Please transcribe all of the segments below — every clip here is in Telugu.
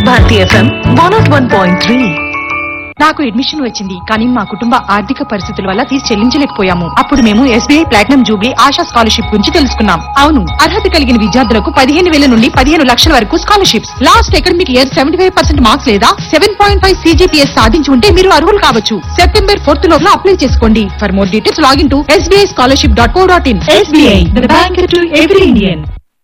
Bharati FM one naught one point three నాకు అడ్మిషన్ వచ్చింది కానీ మా కుటుంబ ఆర్థిక పరిస్థితుల వల్ల ఫీజు చెల్లించలేకపోయాము అప్పుడు మేము SBI platinum jubilee Asha scholarship గురించి తెలుసుకున్నాం అవును అర్హత కలిగిన విద్యార్థులకు పదిహేను వేల నుండి పదిహేను లక్షల వరకు scholarships last academic year seventy five percent marks లేదా సెవెన్ పాయింట్ ఫైవ్ సీజీపీఎస్ సాధించి ఉంటే మీరు అర్హులు కావచ్చు సెప్టెంబర్ ఫోర్త్ లోపల అప్లై చేసుకోండి for more details login to SBI scholarship dot co dot in SBI bank to every Indian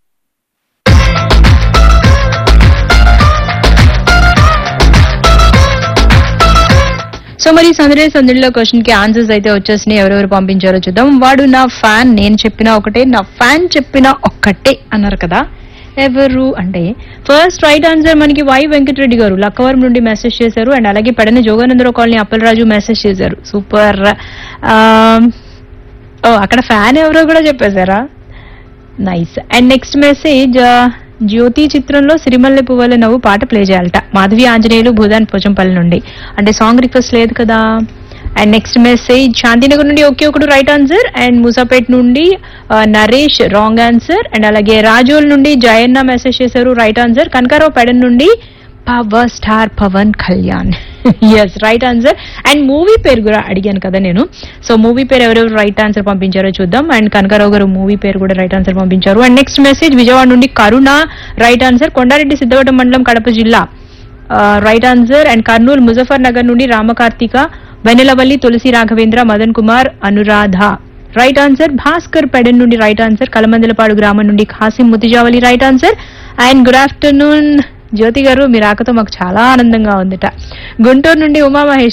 so మరి సందడి సందడిలో క్వశ్చన్ కి ఆన్సర్స్ అయితే వచ్చేసినాయి ఎవరెవరు పంపించారో చూద్దాం వాడు నా ఫ్యాన్ నేను చెప్పిన ఒకటే నా ఫ్యాన్ చెప్పిన ఒక్కటే అన్నారు కదా ఎవరు అంటే ఫస్ట్ రైట్ ఆన్సర్ మనకి వై వెంకటరెడ్డి గారు లక్కవరం నుండి మెసేజ్ చేశారు అండ్ అలాగే పెడన జోగానందరావు కాలనీ అప్పలరాజు మెసేజ్ చేశారు సూపర్ ఓ అక్కడ ఫ్యాన్ ఎవరో కూడా చెప్పేశారా nice and next message Jyothi చిత్రంలో సిరిమల్లె పువ్వుల నవ్వు పాట ప్లే చేయాలట మాధవి ఆంజనేయులు భూదాన్ పోచంపల్లి నుండి అంటే సాంగ్ రిక్వెస్ట్ లేదు కదా అండ్ నెక్స్ట్ మెసేజ్ శాంతినగర్ నుండి ఒకే ఒకడు రైట్ ఆన్సర్ అండ్ మూసాపేట్ నుండి ఆ, నరేష్ రాంగ్ ఆన్సర్ అండ్ అలాగే రాజోల్ నుండి జయన్న మెసేజ్ చేశారు రైట్ ఆన్సర్ కనకారావు పెడన్ నుండి power star Pawan Kalyan yes right answer and movie పేరు కూడా అడిగాను కదా నేను సో మూవీ పేరు ఎవరెవరు రైట్ ఆన్సర్ పంపించారో చూద్దాం అండ్ కనకారావు గారు మూవీ పేరు కూడా రైట్ ఆన్సర్ పంపించారు అండ్ నెక్స్ట్ మెసేజ్ విజయవాడ నుండి కరుణ రైట్ ఆన్సర్ కొండారెడ్డి సిద్ధవటం మండలం కడప జిల్లా right answer and Kurnool Muzaffar Nagar నుండి రామకార్తిక వెన్నెలవల్లి తులసి రాఘవేంద్ర మదన్ కుమార్ అనురాధ రైట్ ఆన్సర్ భాస్కర్ పెడన్ నుండి రైట్ ఆన్సర్ కలమందలపాడు గ్రామం నుండి Khasim Mutijavali right answer and good afternoon Jyothi garu మీ రాకతో మాకు చాలా ఆనందంగా ఉందిట గుంటూరు నుండి ఉమామహేశ్వరి